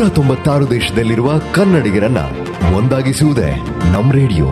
ತೊಂಬತ್ತಾರು ದೇಶದಲ್ಲಿರುವ ಕನ್ನಡಿಗರನ್ನ ಒಂದಾಗಿಸುವುದೇ ನಮ್ ರೇಡಿಯೋ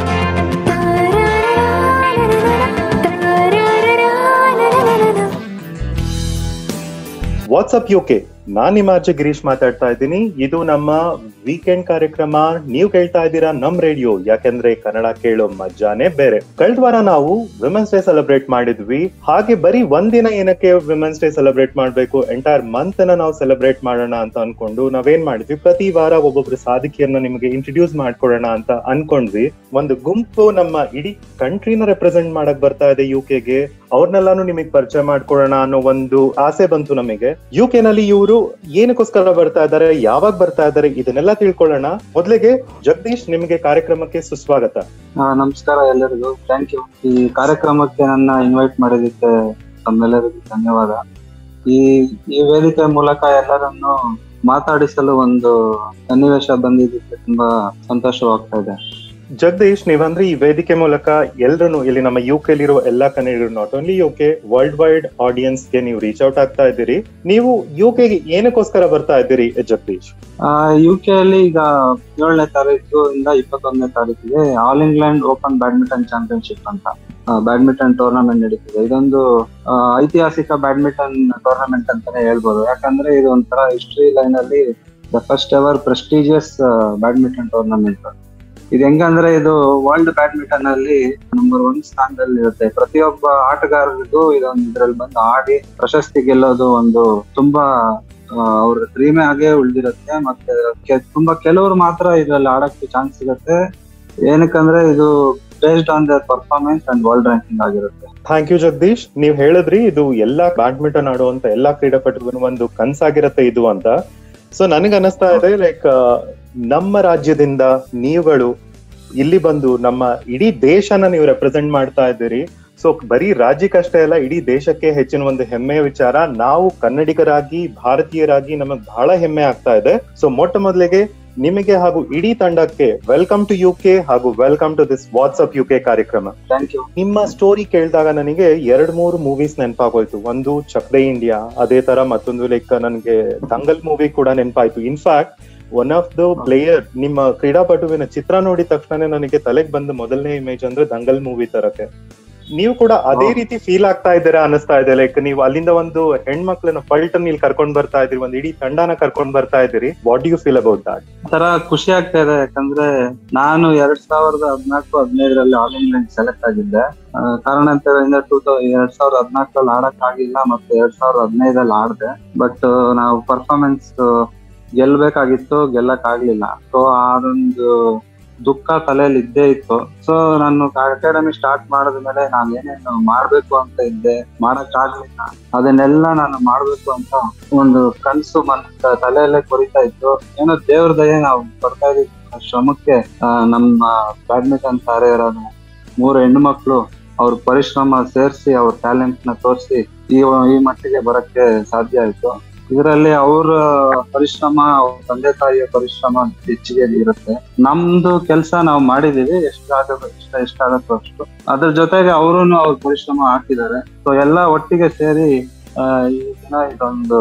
ವಾಟ್ಸಪ್ ಯುಕೆ ನಾನ್ ನಿಮ್ಮ ಆರ್ಜೆ ಗಿರೀಶ್ ಮಾತಾಡ್ತಾ ಇದ್ದೀನಿ ಇದು ನಮ್ಮ ವೀಕೆಂಡ್ ಕಾರ್ಯಕ್ರಮ ನೀವು ಕೇಳ್ತಾ ಇದ್ದೀರಾ ನಮ್ ರೇಡಿಯೋ ಯಾಕೆಂದ್ರೆ ಕನ್ನಡ ಕೇಳೋ ಮಜಾನೇ ಬೇರೆ ಕಳೆದ ವಾರ ನಾವು ವಿಮೆನ್ಸ್ ಡೇ ಸೆಲೆಬ್ರೇಟ್ ಮಾಡಿದ್ವಿ ಹಾಗೆ ಬರೀ ಒಂದಿನ ಏನಕ್ಕೆ ವಿಮೆನ್ಸ್ ಡೇ ಸೆಲೆಬ್ರೇಟ್ ಮಾಡ್ಬೇಕು ಎಂಟೈರ್ ಮಂತ್ ಅನ್ನ ನಾವು ಸೆಲೆಬ್ರೇಟ್ ಮಾಡೋಣ ಅಂತ ಅನ್ಕೊಂಡು ನಾವೇನ್ ಮಾಡಿದ್ವಿ ಪ್ರತಿ ವಾರ ಒಬ್ಬೊಬ್ರು ಸಾಧಕಿಯನ್ನ ನಿಮಗೆ ಇಂಟ್ರೊಡ್ಯೂಸ್ ಮಾಡ್ಕೊಡೋಣ ಅಂತ ಅನ್ಕೊಂಡ್ವಿ ಒಂದು ಗುಂಪು ನಮ್ಮ ಇಡೀ ಕಂಟ್ರಿನ ರೆಪ್ರೆಸೆಂಟ್ ಮಾಡಕ್ ಬರ್ತಾ ಇದೆ ಯು ಕೆಗೆ ಅವ್ರನ್ನೆಲ್ಲಾನು ನಿಮಗೆ ಪರಿಚಯ ಮಾಡ್ಕೊಡೋಣ ಅನ್ನೋ ಒಂದು ಆಸೆ ಬಂತು ನಮಗೆ ಯು ಕೆ ನಲ್ಲಿ ಇವರು ಏನಕ್ಕೋಸ್ಕರ ಬರ್ತಾ ಇದ್ದಾರೆ ಯಾವಾಗ ಬರ್ತಾ ಇದ್ದಾರೆ ಇದನ್ನೆಲ್ಲ ತಿಳ್ಕೊಳ್ಳೋಣ ಮೊದಲಿಗೆ ಜಗದೀಶ್ ನಿಮಗೆ ಕಾರ್ಯಕ್ರಮಕ್ಕೆ ಸುಸ್ವಾಗತ ಆ, ನಮಸ್ಕಾರ ಎಲ್ಲರಿಗೂ ಥ್ಯಾಂಕ್ ಯು ಈ ಕಾರ್ಯಕ್ರಮಕ್ಕೆ ನನ್ನ ಇನ್ವೈಟ್ ಮಾಡಿದ್ದಕ್ಕೆ ತಮ್ಮೆಲ್ಲರಿಗೂ ಧನ್ಯವಾದ ಈ ಈ ವೇದಿಕೆ ಮೂಲಕ ಎಲ್ಲರನ್ನು ಮಾತಾಡಿಸಲು ಒಂದು ಸನ್ನಿವೇಶ ಬಂದಿದ್ದಕ್ಕೆ ತುಂಬಾ ಸಂತೋಷವಾಗ್ತಾ ಇದೆ ಜಗದೀಶ್ ನೀವಂದ್ರೆ ಈ ವೇದಿಕೆ ಮೂಲಕ ಎಲ್ರು ಇಲ್ಲಿ ನಮ್ಮ ಯು ಕೆ ಇರುವ ಎಲ್ಲಾ ಕನ್ನಡಿಗರು not only U K world wide audience ಗೆ ನೀವು ರೀಚ್ ಔಟ್ ಆಗ್ತಾ ಇದ್ದೀರಿ ನೀವು ಯು ಕೆಗೆ ಏನಕ್ಕೋಸ್ಕರ ಬರ್ತಾ ಇದ್ದೀರಿ ಜಗದೀಶ್ ಯು ಕೆ ಅಲ್ಲಿ ಈಗ ಏಳನೇ ತಾರೀಕು ಇಂದ ಇಪ್ಪತ್ತೊಂದನೇ ತಾರೀಕಿಗೆ all England open badminton championship ಅಂತ ಬ್ಯಾಡ್ಮಿಂಟನ್ ಟೂರ್ನಮೆಂಟ್ ನಡೀತಿದೆ ಇದೊಂದು ಆ, ಐತಿಹಾಸಿಕ ಬ್ಯಾಡ್ಮಿಂಟನ್ ಟೂರ್ನಮೆಂಟ್ ಅಂತಾನೆ ಹೇಳ್ಬೋದು ಯಾಕಂದ್ರೆ ಇದು ಒಂಥರ ಹಿಸ್ಟ್ರಿ ಲೈನ್ ಅಲ್ಲಿ the first ever prestigious badminton tournament ಇದು ಹೆಂಗಂದ್ರೆ ಇದು ವರ್ಲ್ಡ್ ಬ್ಯಾಡ್ಮಿಂಟನ್ ಅಲ್ಲಿ ನಂಬರ್ ಒನ್ ಸ್ಥಾನದಲ್ಲಿ ಇರುತ್ತೆ ಪ್ರತಿಯೊಬ್ಬ ಆಟಗಾರರಿಗೂ ಇದೊಂದು ಇದ್ರಲ್ಲಿ ಬಂದು ಆಡಿ ಪ್ರಶಸ್ತಿ ಗೆಲ್ಲೋದು ಒಂದು ತುಂಬಾ ಆ, ಅವ್ರ ಡ್ರೀಮೇ ಆಗೇ ಉಳಿದಿರುತ್ತೆ ಮತ್ತೆ ಕೆ- ತುಂಬಾ ಕೆಲವರು ಮಾತ್ರ ಇದ್ರಲ್ಲಿ ಆಡಕ್ಕೆ ಚಾನ್ಸ್ ಸಿಗುತ್ತೆ ಏನಕ್ಕಂದ್ರೆ ಇದು based on their performance and world ranking ಆಗಿರುತ್ತೆ ಥ್ಯಾಂಕ್ ಯು ಜಗದೀಶ್ ನೀವ್ ಹೇಳಿದ್ರಿ ಇದು ಎಲ್ಲಾ ಬ್ಯಾಡ್ಮಿಂಟನ್ ಆಡುವಂತ ಎಲ್ಲಾ ಕ್ರೀಡಾಪಟುಗಳು ಒಂದು ಕನ್ಸಾಗಿರತ್ತೆ ಇದು ಅಂತ ಸೊ ನನಗೆ ಅನಿಸ್ತಾ ಇದೆ ಲೈಕ್ ನಮ್ಮ ರಾಜ್ಯದಿಂದ ನೀವುಗಳು ಇಲ್ಲಿ ಬಂದು ನಮ್ಮ ಇಡೀ ದೇಶನ ನೀವು ರೆಪ್ರೆಸೆಂಟ್ ಮಾಡ್ತಾ ಇದ್ದೀರಿ ಸೊ ಬರೀ ರಾಜ್ಯಕ್ಕಷ್ಟೇ ಅಲ್ಲ ಇಡೀ ದೇಶಕ್ಕೆ ಹೆಚ್ಚಿನ ಒಂದು ಹೆಮ್ಮೆಯ ವಿಚಾರ ನಾವು ಕನ್ನಡಿಗರಾಗಿ ಭಾರತೀಯರಾಗಿ ನಮಗ್ ಬಹಳ ಹೆಮ್ಮೆ ಆಗ್ತಾ ಇದೆ ಸೊ ಮೊಟ್ಟ ಮೊದಲಿಗೆ ನಿಮಗೆ ಹಾಗೂ ಇಡೀ ತಂಡಕ್ಕೆ ವೆಲ್ಕಮ್ ಟು ಯು ಕೆ ಹಾಗೂ welcome to this WhatsApp U K ಕಾರ್ಯಕ್ರಮ ಥ್ಯಾಂಕ್ ಯು ನಿಮ್ಮ ಸ್ಟೋರಿ ಕೇಳಿದಾಗ ನನಗೆ ಎರಡ್ ಮೂರು ಮೂವೀಸ್ ನೆನಪಾಗೋಯ್ತು ಒಂದು ಚಕ್ಡೆ ಇಂಡಿಯಾ ಅದೇ ತರ ಮತ್ತೊಂದು ಲೈಕ್ ನನಗೆ ದಂಗಲ್ ಮೂವಿ ಕೂಡ ನೆನಪಾಯ್ತು in fact one of the player ನಿಮ್ಮ ಕ್ರೀಡಾಪಟುವಿನ ಚಿತ್ರ ನೋಡಿದ ತಕ್ಷಣ ನನಗೆ ತಲೆಗೆ ಬಂದ ಮೊದಲನೇ ಇಮೇಜ್ ಅಂದ್ರೆ ದಂಗಲ್ ಮೂವಿ ತರಕ್ಕೆ ನೀವು ಕೂಡ ಅದೇ ಹಾ. ರೀತಿ ಫೀಲ್ ಆಗ್ತಾ ಇದ್ದೀರಾ ಅನಿಸ್ತಾ ಇದೆ ಲೈಕ್ ನೀವು ಅಲ್ಲಿಂದ ಒಂದು ಹೆಣ್ಮಕ್ಳನ್ನ ಪಲ್ಟನ್ ಇಲ್ಲಿ ಕರ್ಕೊಂಡ್ ಬರ್ತಾ ಇದ್ದೀರಿ ಒಂದು ಇಡೀ ತಂಡನ ಕರ್ಕೊಂಡ್ ಬರ್ತಾ ಇದ್ದೀರಿ what you feel about that ಒಂಥರ ಖುಷಿ ಆಗ್ತಾ ಇದೆ ಯಾಕಂದ್ರೆ ನಾನು ಎರಡ್ ಸಾವಿರದ ಹದಿನಾಲ್ಕು ಹದಿನೈದರಲ್ಲಿ ಆಲ್ ಇಂಗ್ಲೆಂಡ್ ಸೆಲೆಕ್ಟ್ ಆಗಿದ್ದೆ ಆ, ಕಾರಣಾಂತರದಿಂದ ಟೂ ತೌ ಎರಡ್ ಸಾವಿರದ ಹದಿನಾಲ್ಕರಲ್ಲಿ ಆಡಕ್ ಆಗಿಲ್ಲ ಮತ್ತೆ ಎರಡ್ ಸಾವಿರದ ಹದಿನೈದಲ್ಲಿ ಆಡ್ದೆ ಬಟ್ ನಾವು ಪರ್ಫಾರ್ಮೆನ್ಸ್ ಗೆಲ್ಬೇಕಾಗಿತ್ತು ಗೆಲ್ಲಕ್ ಆಗ್ಲಿಲ್ಲ ಸೊ ಅದೊಂದು ದುಃಖ ತಲೆಯಲ್ಲಿ ಇದ್ದೇ ಇತ್ತು ಸೊ ನಾನು ಅಕಾಡೆಮಿ ಸ್ಟಾರ್ಟ್ ಮಾಡಿದ್ಮೇಲೆ ನಾನು ಏನೇನು ಮಾಡ್ಬೇಕು ಅಂತ ಇದ್ದೆ ಮಾಡಕ್ ಆಗ್ಲಿಲ್ಲ ಅದನ್ನೆಲ್ಲ ನಾನು ಮಾಡ್ಬೇಕು ಅಂತ ಒಂದು ಕನ್ಸು ಮನ್ ತಲೆಯಲ್ಲೇ ಕೊರಿತಾ ಇತ್ತು ಏನೋ ದೇವ್ರ ದಯೆ ನಾವು ಬರ್ತಾ ಇದೀವಿ ಆ ಶ್ರಮಕ್ಕೆ ಆ, ನಮ್ಮ ಬ್ಯಾಡ್ಮಿಂಟನ್ ತಾರೆಯರಾದ ಮೂರು ಹೆಣ್ಣು ಮಕ್ಕಳು ಅವ್ರ ಪರಿಶ್ರಮ ಸೇರಿಸಿ ಅವ್ರ ಟ್ಯಾಲೆಂಟ್ ನ ತೋರಿಸಿ ಈ ಈ ಮಟ್ಟಿಗೆ ಬರಕ್ಕೆ ಸಾಧ್ಯ ಆಯ್ತು ಇದರಲ್ಲಿ ಅವರ ಪರಿಶ್ರಮ ಅವ್ರ ತಂದೆ ತಾಯಿಯ ಪರಿಶ್ರಮ ಹೆಚ್ಚಿಗೆ ಇರುತ್ತೆ ನಮ್ದು ಕೆಲಸ ನಾವು ಮಾಡಿದೀವಿ ಎಷ್ಟಾಗಬೇಕು ಇಷ್ಟ ಎಷ್ಟಾಗತ್ತೋ ಅಷ್ಟು ಅದ್ರ ಜೊತೆಗೆ ಅವರು ಅವ್ರ ಪರಿಶ್ರಮ ಹಾಕಿದ್ದಾರೆ ಸೊ ಎಲ್ಲ ಒಟ್ಟಿಗೆ ಸೇರಿ ಆ, ಈ ದಿನ ಇದೊಂದು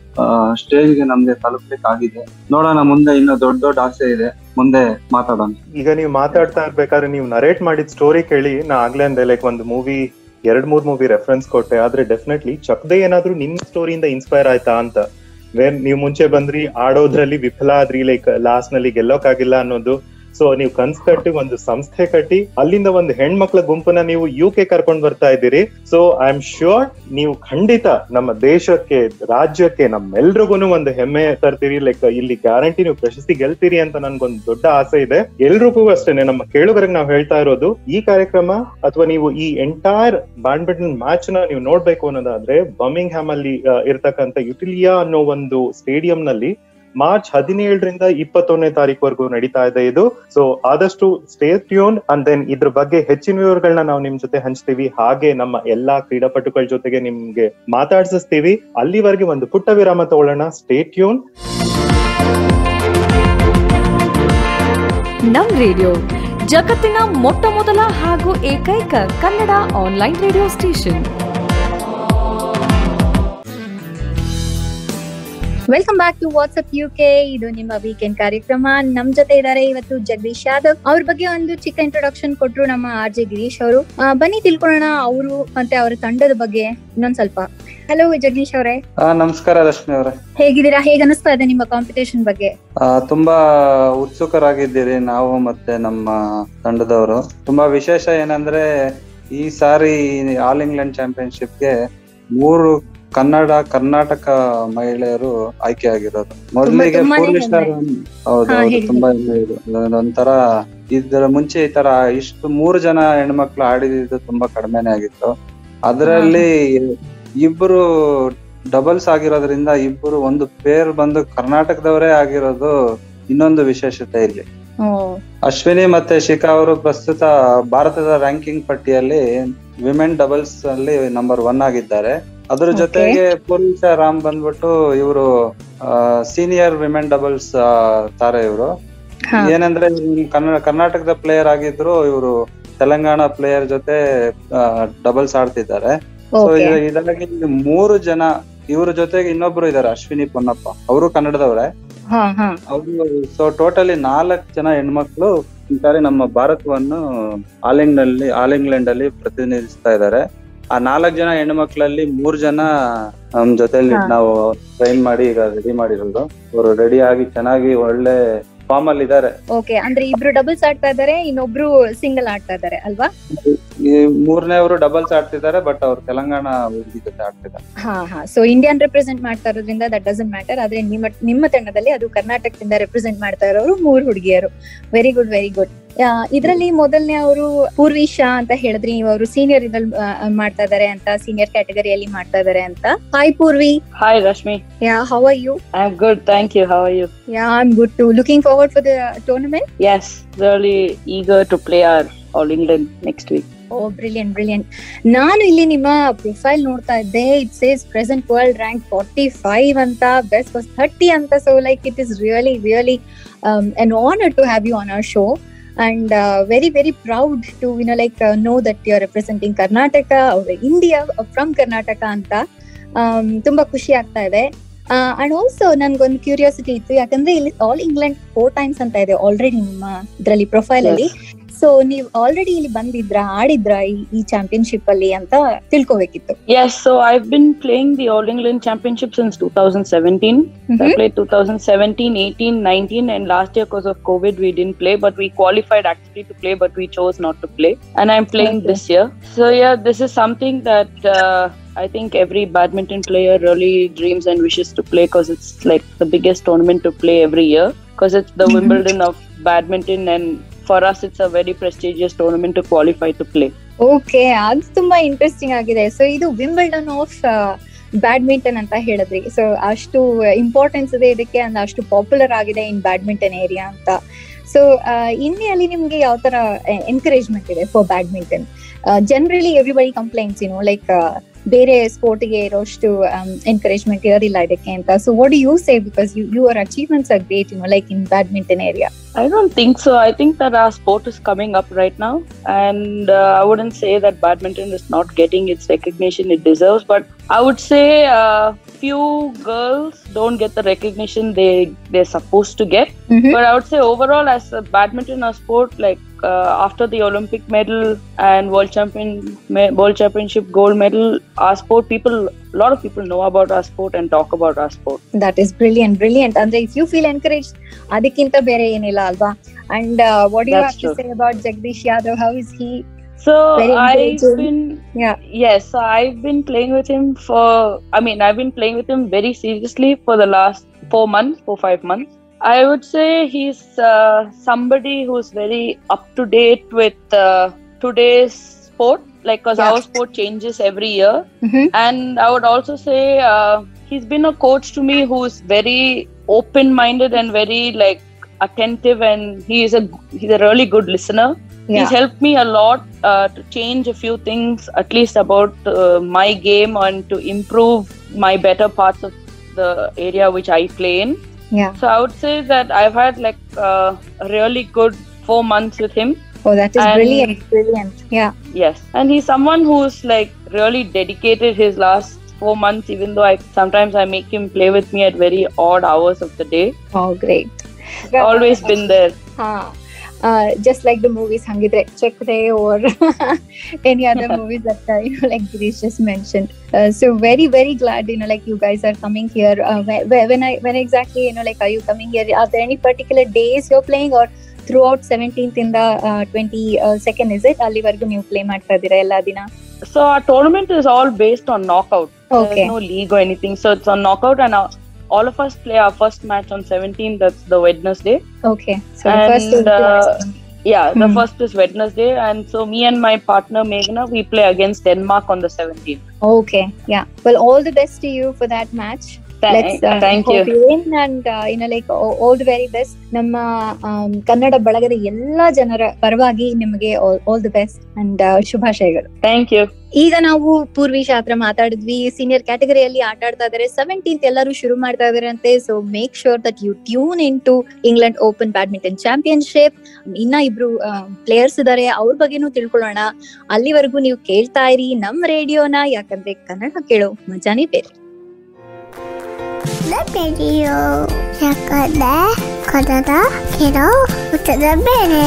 ಸ್ಟೇಜ್ಗೆ ನಮ್ಗೆ ತಲುಪಲಿಕ್ಕಾಗಿದೆ ನೋಡೋಣ ಮುಂದೆ ಇನ್ನು ದೊಡ್ಡ ದೊಡ್ಡ ಆಸೆ ಇದೆ ಮುಂದೆ ಮಾತಾಡೋಣ ಈಗ ನೀವು ಮಾತಾಡ್ತಾ ಇರ್ಬೇಕಾದ್ರೆ ನೀವು ನರೇಟ್ ಮಾಡಿದ ಸ್ಟೋರಿ ಕೇಳಿ ನಾ ಆಗ್ಲೇ ಅಂದೆ ಲೈಕ್ ಒಂದು ಮೂವಿ ಎರಡ್ ಮೂರ್ ಮೂವಿ ರೆಫರೆನ್ಸ್ ಕೊಟ್ಟೆ ಆದ್ರೆ ಡೆಫಿನೆಟ್ಲಿ ಚಕ್ದೆ ಏನಾದ್ರೂ ನಿಮ್ ಸ್ಟೋರಿಯಿಂದ ಇನ್ಸ್ಪೈರ್ ಆಯ್ತಾ ಅಂತ ವೇರ್ ನೀವು ಮುಂಚೆ ಬಂದ್ರಿ ಆಡೋದ್ರಲ್ಲಿ ವಿಫಲ ಆದ್ರಿ ಲೈಕ್ ಲಾಸ್ಟ್ ನಲ್ಲಿ ಗೆಲ್ಲೋಕಾಗಿಲ್ಲ ಅನ್ನೋದು ಸೊ ನೀವು ಕನ್ಸ್ ಕಟ್ಟಿ ಒಂದು ಸಂಸ್ಥೆ ಕಟ್ಟಿ ಅಲ್ಲಿಂದ ಒಂದು ಹೆಣ್ಮಕ್ಳ ಗುಂಪನ್ನ ನೀವು ಯು ಕೆ ಕರ್ಕೊಂಡ್ ಬರ್ತಾ ಇದ್ದೀರಿ ಸೊ ಐ ಆಮ್ ಶ್ಯೂರ್ ನೀವು ಖಂಡಿತ ನಮ್ಮ ದೇಶಕ್ಕೆ ರಾಜ್ಯಕ್ಕೆ ನಮ್ಮೆಲ್ರಿಗೂ ಒಂದು ಹೆಮ್ಮೆ ತರ್ತೀರಿ ಲೈಕ್ ಇಲ್ಲಿ ಗ್ಯಾರಂಟಿ ನೀವು ಪ್ರಶಸ್ತಿ ಗೆಲ್ತೀರಿ ಅಂತ ನನ್ಗೊಂದು ದೊಡ್ಡ ಆಸೆ ಇದೆ ಎಲ್ರಿಗೂ ಅಷ್ಟೇನೆ ನಮ್ಮ ಕೇಳುಗರಿಗೆ ನಾವು ಹೇಳ್ತಾ ಇರೋದು ಈ ಕಾರ್ಯಕ್ರಮ ಅಥವಾ ನೀವು ಈ ಎಂಟೈರ್ ಬ್ಯಾಡ್ಮಿಂಟನ್ ಮ್ಯಾಚ್ ನ ನೀವು ನೋಡ್ಬೇಕು ಅನ್ನೋದಾದ್ರೆ ಬರ್ಮಿಂಗ್ ಹ್ಯಾಮ್ ಅಲ್ಲಿ ಆ, ಇರ್ತಕ್ಕಂಥ ಯುಟಿಲಿಯಾ ಅನ್ನೋ ಒಂದು ಸ್ಟೇಡಿಯಂ ನಲ್ಲಿ ಮಾರ್ಚ್ ಹದಿನೇಳರಿಂದ ಇಪ್ಪತ್ತೊಂದನೇ ತಾರೀಕುವರೆಗೂ ನಡೀತಾ ಇದೆ ಇದು ಸೊ ಆದಷ್ಟು ಸ್ಟೇ ಟ್ಯೂನ್ ಅಂಡ್ ದೆನ್ ಇದ್ರ ಬಗ್ಗೆ ಹೆಚ್ಚಿನ ವಿವರಗಳನ್ನ ನಾವು ನಿಮ್ ಜೊತೆ ಹಂಚ್ತೀವಿ ಹಾಗೆ ನಮ್ಮ ಎಲ್ಲಾ ಕ್ರೀಡಾಪಟುಗಳ ಜೊತೆಗೆ ನಿಮ್ಗೆ ಮಾತಾಡ್ಸಿಸ್ತೀವಿ ಅಲ್ಲಿವರೆಗೆ ಒಂದು ಪುಟ್ಟ ವಿರಾಮ ತಗೊಳ್ಳೋಣ ಸ್ಟೇ ಟ್ಯೂನ್ ನಮ್ ರೇಡಿಯೋ ಜಗತ್ತಿನ ಮೊಟ್ಟ ಮೊದಲ ಹಾಗೂ ಏಕೈಕ Kannada online radio station welcome back to WhatsApp U K ಇದು ನಿಮ್ಮ ವೀಕೆಂಡ್ ಕಾರ್ಯಕ್ರಮ ನಮ್ ಜೊತೆ ಇದ್ದಾರೆ ಇವತ್ತು ಜಗದೀಶ್ ಯಾದವ್ ಅವ್ರ ಬಗ್ಗೆ ಒಂದು ಚಿಕ್ಕ ಇಂಟ್ರೊಡಕ್ಷನ್ ಕೊಟ್ರು ನಮ್ಮ ಆರ್ ಜೆ ಗಿರೀಶ್ ಅವರು ಬನ್ನಿ ತಿಳ್ಕೊಳ್ಳೋಣ ಅವರು ಮತ್ತೆ ಅವರ ತಂಡದ ಬಗ್ಗೆ ಇನ್ನೊಂದ್ ಸ್ವಲ್ಪ ಹಲೋ ಜಗದೀಶ್ ಅವರೇ ಆ, ನಮಸ್ಕಾರ ರಶ್ಮಿ ಅವರೇ ಹೇಗಿದ್ದೀರಾ ಹೇಗ್ ಅನಿಸ್ತಾ ಇದೆ ನಿಮ್ಮ ಕಾಂಪಿಟೇಷನ್ ಬಗ್ಗೆ ಆ, ತುಂಬಾ ಉತ್ಸುಕರಾಗಿದ್ದೀರಿ ನಾವು ಮತ್ತೆ ನಮ್ಮ ತಂಡದವರು ತುಂಬಾ ವಿಶೇಷ ಏನಂದ್ರೆ ಈ ಸಾರಿ ಆಲ್ ಇಂಗ್ಲೆಂಡ್ ಚಾಂಪಿಯನ್ಶಿಪ್ಗೆ ಮೂರು ಕನ್ನಡ ಕರ್ನಾಟಕ ಮಹಿಳೆಯರು ಆಯ್ಕೆಯಾಗಿರೋದು ಮೊದಲಿಗೆ ತುಂಬಾನೇ ಪೂರ್ಣಿಶ್ ಹೆಮ್ಮೆ. ಹೌದು ಹಾ, ಹೌದು ಹೇಳಿ. ತುಂಬಾ ಹೆಮ್ಮೆ ಇದೆ. ಅದೊಂಥರ ಇದರ ಮುಂಚೆ ಈ ತರ ಇಷ್ಟು ಮೂರು ಜನ ಹೆಣ್ಮಕ್ಳು ಆಡಿದ್ದು ತುಂಬಾ ಕಡಿಮೆನೆ ಆಗಿತ್ತು ಅದರಲ್ಲಿ ಇಬ್ರು ಡಬಲ್ಸ್ ಆಗಿರೋದ್ರಿಂದ ಇಬ್ರು ಒಂದು ಪೇರ್ ಬಂದು ಕರ್ನಾಟಕದವರೇ ಆಗಿರೋದು ಇನ್ನೊಂದು ವಿಶೇಷತೆ ಇಲ್ಲಿ ಓ ಅಶ್ವಿನಿ ಮತ್ತೆ ಶಿಖಾ ಅವರು ಪ್ರಸ್ತುತ ಭಾರತದ ರ್ಯಾಂಕಿಂಗ್ ಪಟ್ಟಿಯಲ್ಲಿ ವಿಮೆನ್ ಡಬಲ್ಸ್ ಅಲ್ಲಿ ನಂಬರ್ ಒನ್ ಆಗಿದ್ದಾರೆ ಅದ್ರ Okay. ಜೊತೆಗೆ ಪೂರ್ವಿಶಾ ರಾಮ್ ಬಂದ್ಬಿಟ್ಟು ಇವರು ಸೀನಿಯರ್ ವಿಮೆನ್ ಡಬಲ್ಸ್ ತಾರೆ ಇವರು ಹಾ. ಏನಂದ್ರೆ ಇವ್ರು ಕನ್ನಡ ಕರ್ನಾಟಕದ ಪ್ಲೇಯರ್ ಆಗಿದ್ರು ಇವರು ತೆಲಂಗಾಣ ಪ್ಲೇಯರ್ ಜೊತೆ ಡಬಲ್ಸ್ ಆಡ್ತಿದ್ದಾರೆ ಸೊ ಓಕೆ ಇದಾಗಿ ಮೂರು ಜನ ಇವ್ರ ಜೊತೆಗೆ ಇನ್ನೊಬ್ರು ಇದಾರೆ ಅಶ್ವಿನಿ ಪೊನ್ನಪ್ಪ ಅವರು ಕನ್ನಡದವರೇ ಹಾ ಹಾ ಅವರು ಸೊ ಟೋಟಲಿ ನಾಲ್ಕು ಜನ ಹೆಣ್ಮಕ್ಳು ಈ ಸಾರಿ ನಮ್ಮ ಭಾರತವನ್ನು ಆಲ್ ಇಂಗ್ಲೆಂಡ್ ಆಲ್ ಇಂಗ್ಲೆಂಡ್ ಅಲ್ಲಿ ಪ್ರತಿನಿಧಿಸ್ತಾ ಇದ್ದಾರೆ ಆ ನಾಲ್ಕು ಜನ ಹೆಣ್ಮಕ್ಳಲ್ಲಿ ಮೂರ್ ಜನ ನಮ್ ಜೊತೆಲಿ ಹಾ. ನಾವು ಟ್ರೈನ್ ಮಾಡಿ ಈಗ ರೆಡಿ ಮಾಡಿರೋದು ಅವರು ರೆಡಿ ಆಗಿ ಚೆನ್ನಾಗಿ ಒಳ್ಳೆ ಫಾರ್ಮ್ ಅಲ್ಲಿ ಇದ್ದಾರೆ ಓಕೆ ಅಂದ್ರೆ ಇಬ್ರು ಡಬಲ್ಸ್ ಆಡ್ತಾ ಇದಾರೆ ಇನ್ನೊಬ್ರು ಸಿಂಗಲ್ ಆಡ್ತಾ ಇದಾರೆ ಅಲ್ವಾ ಈ ಮೂರನೇವರು ಡಬಲ್ಸ್ ಆಡ್ತಿದ್ದಾರೆ ಬಟ್ ಅವ್ರು ತೆಲಂಗಾಣ ಹುಡುಗಿ ಜೊತೆ ಆಡ್ತಿದ್ದಾರೆ ಹಾ ಹಾ ಸೊ ಇಂಡಿಯನ್ ರೆಪ್ರೆಸೆಂಟ್ ಮಾಡ್ತಾ ಇರೋದ್ರಿಂದ ದಟ್ ಡಸಂಟ್ ಮ್ಯಾಟರ್ ಆದ್ರೆ ನಿಮ್ಮ ನಿಮ್ಮ ತಂಡದಲ್ಲಿ ಅದು ಕರ್ನಾಟಕದಿಂದ ರೆಪ್ರೆಸೆಂಟ್ ಮಾಡ್ತಾ ಇರೋರು ಮೂರು ಹುಡುಗಿಯರು ವೆರಿ ಗುಡ್ ವೆರಿ ಗುಡ್ ಇದರಲ್ಲಿ ಮೊದಲನೇ ಅವರು ಪೂರ್ವಿಶಾ ಅಂತ ಹೇಳಿದ್ರಿ ನೀವು ಅವರು ಸೀನಿಯರ್ ಇದ್ರಲ್ಲಿ ಆ, ಮಾಡ್ತಾ ಇದಾರೆ ಅಂತ ಸೀನಿಯರ್ ಕ್ಯಾಟಗರಿಯಲ್ಲಿ ಮಾಡ್ತಾ ಇದಾರೆ ಅಂತ hi Purvi Hi, Rashmi. Yeah how are you I'm good, thank you. How are you? Yeah I am good to looking forward for the tournament Yes, really eager to play our All England next week. Oh brilliant brilliant ನಾನು ಇಲ್ಲಿ ನಿಮ್ಮ profile ನೋಡ್ತಾ ಇದ್ದೆ it says present world rank forty five ಅಂತ best was thirty ಅಂತ so like it is really really an honour to have you on our show and very very proud to know like know that you are representing Karnataka India from Karnataka ಅಂತ Um, ತುಂಬಾ ಖುಷಿ ಆಗ್ತಾ ಇದೆ and also ನನ್ಗೊಂದು curiosity ಇತ್ತು ಯಾಕಂದ್ರೆ ಇಲ್ಲಿ all England four times ಅಂತ ಇದೆ ಆಲ್ರೆಡಿ ನಿಮ್ಮ ಇದ್ರಲ್ಲಿ ಪ್ರೊಫೈಲ್ ಅಲ್ಲಿ ಸೊ ನೀವ್ ಆಲ್ರೆಡಿ ಇಲ್ಲಿ ಬಂದಿದ್ರಾ ಆಡಿದ್ರಾ ಈ- ಈ ಚಾಂಪಿಯನ್ಶಿಪ್ ಅಲ್ಲಿ ಅಂತ ತಿಳ್ಕೊಬೇಕಿತ್ತು Yes, so I've been playing the All England Championship since 2017. I played 2017, 18, 19, and last year because of COVID we didn't play, but we qualified actually to play, but we chose not to play. And I'm playing Okay. this year. So yeah, this is something that uh, I think every badminton player really dreams and wishes to play because it's like the biggest tournament to play every year because it's the Mhm. Wimbledon of badminton and for us it's a very prestigious tournament to qualify to play. Okay ಅದು ತುಂಬಾ interesting ಆಗಿದೆ so ಇದು Wimbledon of badminton ಅಂತ ಹೇಳಿದ್ರಿ so ಅಷ್ಟು importance ಇದೆ ಇದಕ್ಕೆ and ಅಷ್ಟು ಪಾಪ್ಯುಲರ್ ಆಗಿದೆ ಇನ್ ಬ್ಯಾಡ್ಮಿಂಟನ್ ಏರಿಯಾ ಅಂತ ಸೊ ಇಂಡಿಯಾಲಿ ನಿಮ್ಗೆ ಯಾವ ತರ ಎನ್ಕರೇಜ್ಮೆಂಟ್ ಇದೆ for badminton generally everybody complaints you know like ಬೇರೆ ಸ್ಪೋರ್ಟ್ಗೆ ಇರೋಷ್ಟು ಎನ್ಕರೇಜ್ಮೆಂಟ್ ಇರೋದಿಲ್ಲ ಇದಕ್ಕೆ ಅಂತ so what you say because you your achievements are great you know like in badminton area I don't think so. I think that our sport is coming up right now, and uh, I wouldn't say that badminton is not getting its recognition it deserves. But I would say uh, few girls don't get the recognition they they're supposed to get. But I would say overall, as a badminton a sport, like uh, after the Olympic medal and world champion me- world championship gold medal, our sport people a lot of people know about our sport and talk about our sport. That is brilliant brilliant ಅಂದ್ರೆ if you feel encourage ಅದಕ್ಕಿಂತ ಬೇರೆ ಏನಿಲ್ಲ ಅಲ್ವಾ and what you That's have to true. Say about Jagadish Yadav how is he So Very I've encouraging. been Yeah. yes, so I've been playing with him for I mean I've been playing with him very seriously for the last four months, four five months. I would say he's uh, somebody who's very up to date with uh, today's sport, like because Yeah. our sport changes every year. And I would also say uh, he's been a coach to me who's very open-minded and very like attentive, and he is a he's a really good listener he's helped me a lot uh, to change a few things at least about uh, my game and to improve my better parts of the area which i play in Yeah. so i would say that i've had like uh, a really good four months with him Oh, that is And- brilliant, brilliant. Yeah. yes and he's someone who's like really dedicated his last four months, even though I sometimes I make him play with me at very odd hours of the day. Oh, great. Always been there. Huh. Uh, just like the movies Hangidre, Check Day or any other movies that uh, you know, like Girish just mentioned. Uh, so very very glad you know like you guys are coming here. Uh, whe- whe- when I when exactly you know like are you coming here? Are there any particular days you're playing or throughout 17th in the uh, 22nd is it? ಅಲ್ಲಿವರೆಗೂ ನೀವು play ಮಾಡ್ತಾ ಇದ್ದೀರಾ ಎಲ್ಲಾ ದಿನ? So our tournament is all based on knockout. Okay. There's no league or anything. So it's on knockout, and our, all of us play our first match on 17th. That's the Wednesday. Okay. So the first is And uh, yeah, the Hmm. first is Wednesday, and so me and my partner Meghna we play against Denmark on the 17th. Okay, yeah. Well, all the best to you for that match. Thank, Let's uh, thank hope you. you win and uh, you know like all, all the very best. ನಮ್ಮ ಆಮ್, ಕನ್ನಡ ಬಳಗದ ಎಲ್ಲಾ ಜನರ ಪರವಾಗಿ ನಿಮಗೆ all the best and ಶುಭಾಶಯಗಳು Thank you. ಈಗ ನಾವು ಪೂರ್ವಿಶ ಹತ್ರ ಮಾತಾಡಿದ್ವಿ ಸೀನಿಯರ್ ಕ್ಯಾಟಗರಿಯಲ್ಲಿ ಆಟ ಆಡ್ತಾ ಇದಾರೆ ಸೆವೆಂಟೀನ್ತ್ ಎಲ್ಲರೂ ಶುರು ಮಾಡ್ತಾ ಇದಾರೆ ಅಂತೆ so make sure that you tune in to England open badminton championship ಇನ್ನ ಇಬ್ರು ಪ್ಲೇಯರ್ಸ್ ಇದಾರೆ ಅವ್ರ ಬಗ್ಗೆನೂ ತಿಳ್ಕೊಳ್ಳೋಣ ಅಲ್ಲಿವರೆಗೂ ನೀವು ಕೇಳ್ತಾ ಇರಿ ನಮ್ ರೇಡಿಯೋನ ಯಾಕಂದ್ರೆ ಕನ್ನಡ ಕೇಳೋ ಮಜಾನೇ ಬೇರೆ ರೇಡಿಯೋ ಯಾಕಂದ್ರೆ ಕನ್ನಡ ಕೇಳೋ ಉತ್ತರ ಬೇರೆ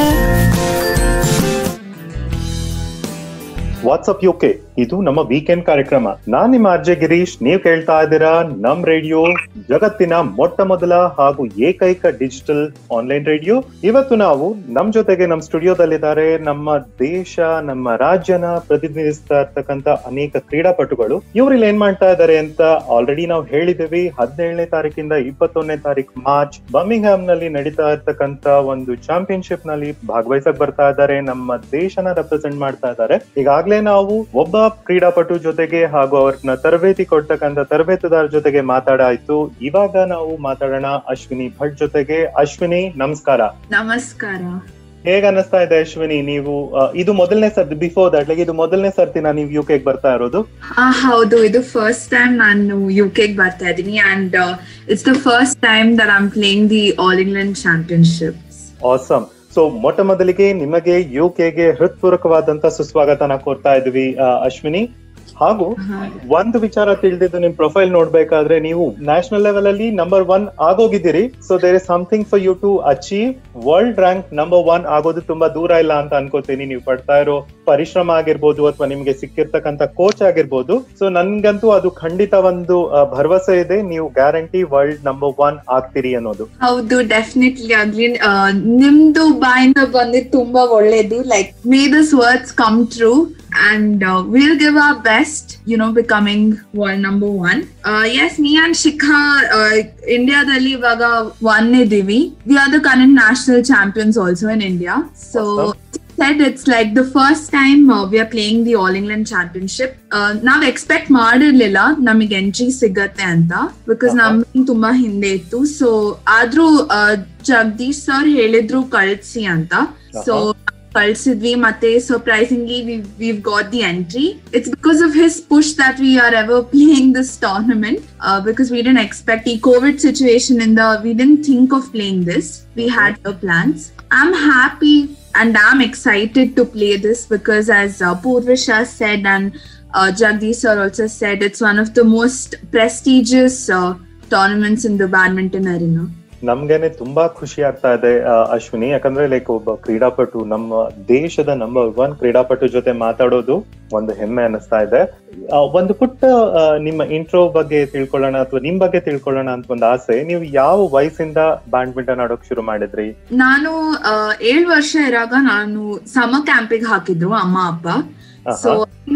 ವಾಟ್ಸಪ್ ಯುಕೆ ಇದು ನಮ್ಮ ವೀಕೆಂಡ್ ಕಾರ್ಯಕ್ರಮ ನಾನ್ ನಿಮ್ಮ ಅರ್ಜೆ ಗಿರೀಶ್ ನೀವ್ ಕೇಳ್ತಾ ಇದ್ದೀರಾ ನಮ್ ರೇಡಿಯೋ ಜಗತ್ತಿನ ಮೊಟ್ಟ ಮೊದಲ ಹಾಗೂ ಏಕೈಕ ಡಿಜಿಟಲ್ ಆನ್ಲೈನ್ ರೇಡಿಯೋ ಇವತ್ತು ನಾವು ನಮ್ ಜೊತೆಗೆ ನಮ್ ಸ್ಟುಡಿಯೋದಲ್ಲಿದ್ದಾರೆ ನಮ್ಮ ದೇಶ ನಮ್ಮ ರಾಜ್ಯನ ಪ್ರತಿನಿಧಿಸ್ತಾ ಇರ್ತಕ್ಕಂತ ಅನೇಕ ಕ್ರೀಡಾಪಟುಗಳು ಇವ್ರು ಇಲ್ಲಿ ಏನ್ ಮಾಡ್ತಾ ಇದ್ದಾರೆ ಅಂತ ಆಲ್ರೆಡಿ ನಾವು ಹೇಳಿದ್ದೀವಿ ಹದಿನೇಳನೇ ತಾರೀಕಿಂದ ಇಪ್ಪತ್ತೊಂದನೇ ತಾರೀಕು ಮಾರ್ಚ್ ಬರ್ಮಿಂಗ್ಹ್ಯಾಮ್ ನಲ್ಲಿ ನಡೀತಾ ಇರ್ತಕ್ಕಂತ ಒಂದು ಚಾಂಪಿಯನ್ಶಿಪ್ ನಲ್ಲಿ ಭಾಗವಹಿಸಕ್ ಬರ್ತಾ ಇದ್ದಾರೆ ನಮ್ಮ ದೇಶನ ರೆಪ್ರೆಸೆಂಟ್ ಮಾಡ್ತಾ ಇದ್ದಾರೆ ಈಗಾಗ್ಲೇ ನಾವು ಒಬ್ಬ ಕ್ರೀಡಾಪಟು ಜೊತೆಗೆ ಹಾಗೂ ಅವ್ರನ್ನ ತರಬೇತಿ ಕೊಡ್ತಕ್ಕಂತ ತರಬೇತುದಾರ ಜೊತೆಗೆ ಮಾತಾಡಾಯ್ತು ಇವಾಗ ನಾವು ಮಾತಾಡೋಣ ಅಶ್ವಿನಿ ಭಟ್ ಜೊತೆಗೆ ಅಶ್ವಿನಿ ನಮಸ್ಕಾರ ನಮಸ್ಕಾರ ಹೇಗ್ ಅನ್ನಿಸ್ತಾ ಇದೆ ಅಶ್ವಿನಿ ನೀವು ಆ, ಇದು ಮೊದಲನೇ ಸರ್ತಿ ಬಿಫೋರ್ ದಟ್ ಲೈಕ್ ಇದು ಮೊದಲನೇ ಸರ್ತಿನ ನೀವು ಯು ಕೆಗ್ ಬರ್ತಾ ಇರೋದು ಆ, ಹೌದು ಇದು ಫಸ್ಟ್ ಟೈಮ್ ನಾನು ಯು ಕೆಗ್ ಬರ್ತಾ ಇದ್ದೀನಿ and it's the first time that I'm playing the all England championship awesome so ಮೊಟ್ಟ ಮೊದಲಿಗೆ ನಿಮಗೆ ಯು ಕೆಗೆ ಹೃತ್ಪೂರ್ವಕವಾದಂತ ಸುಸ್ವಾಗತನ ಕೋರ್ತಾ ಇದ್ವಿ ಆ, ಅಶ್ವಿನಿ ಹಾಗೂ ಒಂದು ವಿಚಾರ ತಿಳಿದಿದ್ದು ನಿಮ್ ಪ್ರೊಫೈಲ್ ನೋಡ್ಬೇಕಾದ್ರೆ ನೀವು ನ್ಯಾಷನಲ್ ಲೆವೆಲ್ ಅಲ್ಲಿ ನಂಬರ್ ಒನ್ ಆಗೋಗಿದ್ದೀರಿ so there is something for you to achieve world rank number one ಆಗೋದು ತುಂಬಾ ದೂರ ಇಲ್ಲ ಅಂತ ಅನ್ಕೋತೀನಿ ನೀವು ಪಡ್ತಾ ಇರೋ ಪರಿಶ್ರಮ ಆಗಿರ್ಬೋದು ಅಥವಾ ನಿಮ್ಗೆ ಸಿಕ್ಕಿರ್ತಕ್ಕಂತ ಕೋಚ್ ಆಗಿರ್ಬೋದು ಸೊ ನನ್ಗಂತೂ ಅದು ಖಂಡಿತ ಒಂದು ಆ, ಭರವಸೆ ಇದೆ ನೀವು ಗ್ಯಾರಂಟಿ ವರ್ಲ್ಡ್ ನಂಬರ್ ಒನ್ ಆಗ್ತೀರಿ ಅನ್ನೋದು ಹೌದು ಡೆಫಿನೆಟ್ಲಿ ಆಗ್ಲಿ ಆ, ನಿಮ್ದು ಬಾಯಿಂದ ಬಂದಿದ್ದು ತುಂಬಾ ಒಳ್ಳೇದು like may this words come true and will give our best you know becoming world number one Ashwini and Shikha ಇಂಡಿಯಾದಲ್ಲಿ ಇವಾಗ ಒನ್ ಇದೀವಿ we are the current national champions also in India so said it's like the first time uh, we are playing the All England Championship. Uh, ನಾವ್ expect ಮಾಡಿರ್ಲಿಲ್ಲ ನಮಗೆ entry ಸಿಗತ್ತೆ ಅಂತ because Uh-huh. ನಮ್ ತುಂಬಾ ಹಿಂದೆ ಇತ್ತು ಸೊ ಆದ್ರೂ ಆ, ಜಗದೀಶ್ ಸರ್ ಹೇಳಿದ್ರು ಕಳ್ಸಿ ಅಂತ ಸೊ ಕಳ್ಸಿದ್ವಿ ಮತ್ತೆ surprisingly we've got the entry it's because of his push that we are ever playing this tournament because we didn't expect ಈ ಕೋವಿಡ್ ಸಿಚುವೇಶನ್ ಇಂದ we didn't think of playing this we had a plans I'm happy and I'm excited to play this because, as uh, Purvisha said and uh, Jagdish sir also said, it's one of the most prestigious uh, tournaments in the badminton arena. ನಮ್ಗೇನೆ ತುಂಬಾ ಖುಷಿ ಆಗ್ತಾ ಇದೆ ಆ, ಅಶ್ವಿನಿ ಯಾಕಂದ್ರೆ like ಒಬ್ಬ ಕ್ರೀಡಾಪಟು ನಮ್ಮ ದೇಶದ ನಂಬರ್ ಒನ್ ಕ್ರೀಡಾಪಟು ಜೊತೆ ಮಾತಾಡೋದು ಒಂದು ಹೆಮ್ಮೆ ಅನಿಸ್ತಾ ಇದೆ ಆ, ಒಂದು ಪುಟ್ಟ ಆ, ನಿಮ್ಮ ಇಂಟ್ರೋ ಬಗ್ಗೆ ತಿಳ್ಕೊಳ್ಳೋಣ ಅಥವಾ ನಿಮ್ ಬಗ್ಗೆ ತಿಳ್ಕೊಳ್ಳೋಣ ಅಂತ ಒಂದು ಆಸೆ ನೀವು ಯಾವ ವಯಸ್ಸಿಂದ ಬ್ಯಾಡ್ಮಿಂಟನ್ ಆಡೋಕ್ ಶುರು ಮಾಡಿದ್ರಿ ನಾನು ಏಳು ವರ್ಷ ಇರಾಗ ನಾನು ಸಮ್ಮರ್ ಕ್ಯಾಂಪಿಗೆ ಹಾಕಿದ್ರು ಅಮ್ಮ ಅಪ್ಪ ಸೊ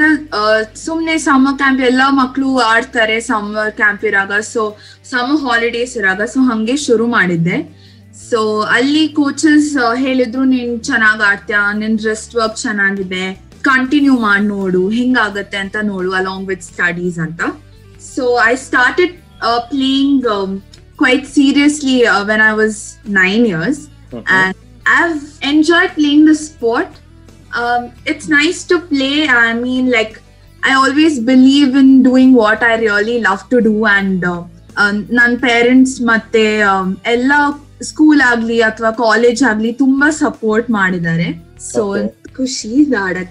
ಸುಮ್ನೆ ಸಮ್ಮರ್ ಕ್ಯಾಂಪ್ ಎಲ್ಲಾ ಮಕ್ಳು ಆಡ್ತಾರೆ ಸಮ್ಮರ್ ಕ್ಯಾಂಪ್ ಇರಾಗ ಸೊ ಸಮ್ಮರ್ ಹಾಲಿಡೇಸ್ ಇರಾಗ ಸೊ ಹಂಗೆ ಶುರು ಮಾಡಿದ್ದೆ ಸೊ ಅಲ್ಲಿ ಕೋಚಸ್ ಹೇಳಿದ್ರು ನೀನ್ ಚೆನ್ನಾಗ್ ಆಡ್ತೀಯ ನಿನ್ ರೆಸ್ಟ್ ವರ್ಕ್ ಚೆನ್ನಾಗಿದೆ ಕಂಟಿನ್ಯೂ ಮಾಡಿ ನೋಡು ಹೆಂಗಾಗತ್ತೆ ಅಂತ ನೋಡು ಅಲಾಂಗ್ ವಿತ್ ಸ್ಟಡೀಸ್ ಅಂತ so I started playing quite seriously uh, when I was nine years, and I've enjoyed playing the sport. Um, it's nice to play. I mean, like I always believe in doing what I really love to do, and uh, um, ನನ್ನ parents ಮತ್ತೆ um, ಎಲ್ಲ school ಆಗ್ಲಿ ಅಥವಾ college ಆಗ್ಲಿ ತುಂಬಾ support ಮಾಡಿದ್ದಾರೆ so Okay. ಖುಷಿ ಇದು ಆಡಕ್ಕೆ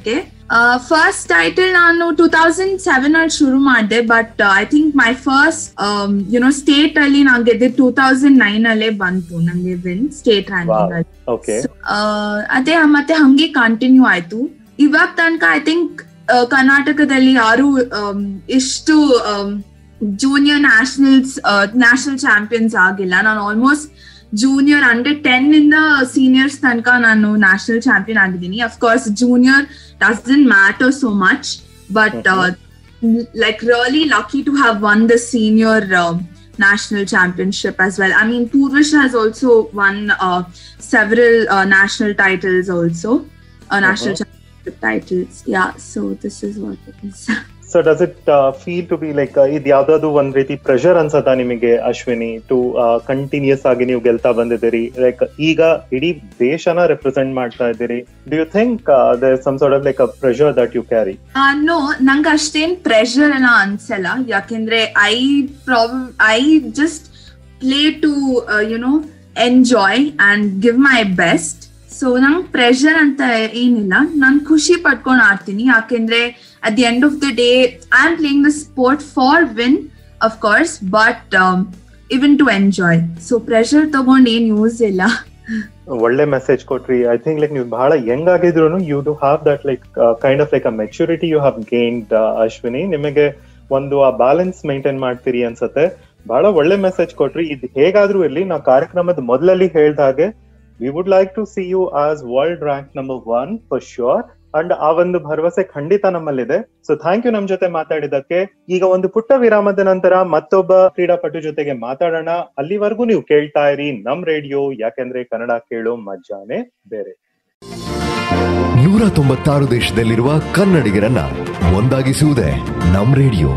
ಫಸ್ಟ್ ಟೈಟಲ್ ನಾನು ಟೂ ತೌಸಂಡ್ ಸೆವೆನ್ ಅಲ್ಲಿ ಶುರು ಮಾಡಿದೆ but I think my first you know state ಅಲ್ಲಿ ನಾನು ಗೆದ್ದೆ ಟೂ ತೌಸಂಡ್ ನೈನ್ ಅಲ್ಲೇ ಬಂತು ನಂಗೆ ವಿನ್ ಸ್ಟೇಟ್ ರ್ಯಾಂಕಿಂಗ್ ಅಲ್ಲಿ ಓಕೆ So, ಆ, ಅದೇ ಮತ್ತೆ ಹಂಗೆ ಕಂಟಿನ್ಯೂ ಆಯ್ತು ಇವಾಗ ತನಕ ಐ ಥಿಂಕ್ ಕರ್ನಾಟಕದಲ್ಲಿ ಯಾರು ಆಮ್, ಇಷ್ಟು ಜೂನಿಯರ್ ನ್ಯಾಷನಲ್ಸ್ ನ್ಯಾಷನಲ್ ಚಾಂಪಿಯನ್ಸ್ ಆಗಿಲ್ಲ ನಾನು ಆಲ್ಮೋಸ್ಟ್ ಜೂನಿಯರ್ ಅಂಡರ್ ಟೆನ್ ಇಂದ ಸೀನಿಯರ್ಸ್ ತನಕ ನಾನು ನ್ಯಾಷನಲ್ ಚಾಂಪಿಯನ್ ಆಗಿದ್ದೀನಿ of course junior doesn't matter so much but like really lucky to have won the senior um, national championship as well. I mean, Purvish has also won uh, several uh, national titles also, uh, national championship titles. Yeah, so this is what it is. So does it feel to be like ಇದು ಯಾವ್ದಾದ್ರು ಒಂದ್ ರೀತಿ pressure ಅನ್ಸತ್ತಾ ನಿಮಗೆ Ashwini to continuous ಆಗಿ ನೀವು ಗೆಲ್ತಾ ಬಂದಿದ್ದೀರಿ like ಈಗ ಇಡೀ ದೇಶನ ರೆಪ್ರೆಸೆಂಟ್ ಮಾಡ್ತಾ ಇದ್ದೀರಿ do you think there some sort of like a pressure that you carry no ನಂಗೆ ಅಷ್ಟೇನ್ ಪ್ರೆಷರ್ ಎಲ್ಲ ಅನ್ಸಲ್ಲ ಯಾಕೆಂದ್ರೆ I prob I just play to you know enjoy and give my best so ನಂಗೆ ಪ್ರೆಷರ್ ಅಂತ ಏನಿಲ್ಲ ನಾನು ಖುಷಿ ಪಡ್ಕೊಂಡು ಆಡ್ತೀನಿ ಯಾಕೆಂದ್ರೆ at the end of the day I am playing the sport for win of course but even to enjoy so pressure ತಗೊಂಡ್ ಏನ್ ಯೂಸ್ ಇಲ್ಲ ಒಳ್ಳೆ ಮೆಸೇಜ್ ಕೊಟ್ರಿ ಐ ಥಿಂಕ್ ಲೈಕ್ ನೀವು ಬಹಳ ಯಂಗ್ ಆಗಿದ್ರು you do have that like kind of like a maturity you have gained Ashwini ನಿಮಗೆ ಒಂದು ಆ ಬ್ಯಾಲೆನ್ಸ್ ಮೇಂಟೈನ್ ಮಾಡ್ತೀರಿ ಅನ್ಸತ್ತೆ ಬಹಳ ಒಳ್ಳೆ ಮೆಸೇಜ್ ಕೊಟ್ರಿ ಇದು ಹೇಗಾದ್ರೂ ಇರ್ಲಿ ನಾವು ಕಾರ್ಯಕ್ರಮದ ಮೊದಲಲ್ಲಿ ಹೇಳ್ದ ಹಾಗೆ we would like to see you as world rank number one for sure and ಆ ಒಂದು ಭರವಸೆ ಖಂಡಿತ ನಮ್ಮಲ್ಲಿದೆ ಸೊ ಥ್ಯಾಂಕ್ ಯು ನಮ್ ಜೊತೆ ಮಾತಾಡಿದಕ್ಕೆ ಈಗ ಒಂದು ಪುಟ್ಟ ವಿರಾಮದ ನಂತರ ಮತ್ತೊಬ್ಬ ಕ್ರೀಡಾಪಟು ಜೊತೆಗೆ ಮಾತಾಡೋಣ ಅಲ್ಲಿವರೆಗೂ ನೀವು ಕೇಳ್ತಾ ಇರಿ ನಮ್ ರೇಡಿಯೋ ಯಾಕೆಂದ್ರೆ ಕನ್ನಡ ಕೇಳೋ ಮಜಾನೆ ಬೇರೆ ನೂರ ತೊಂಬತ್ತಾರು ದೇಶದಲ್ಲಿರುವ ಕನ್ನಡಿಗರನ್ನ ಒಂದಾಗಿಸುವುದೇ ನಮ್ ರೇಡಿಯೋ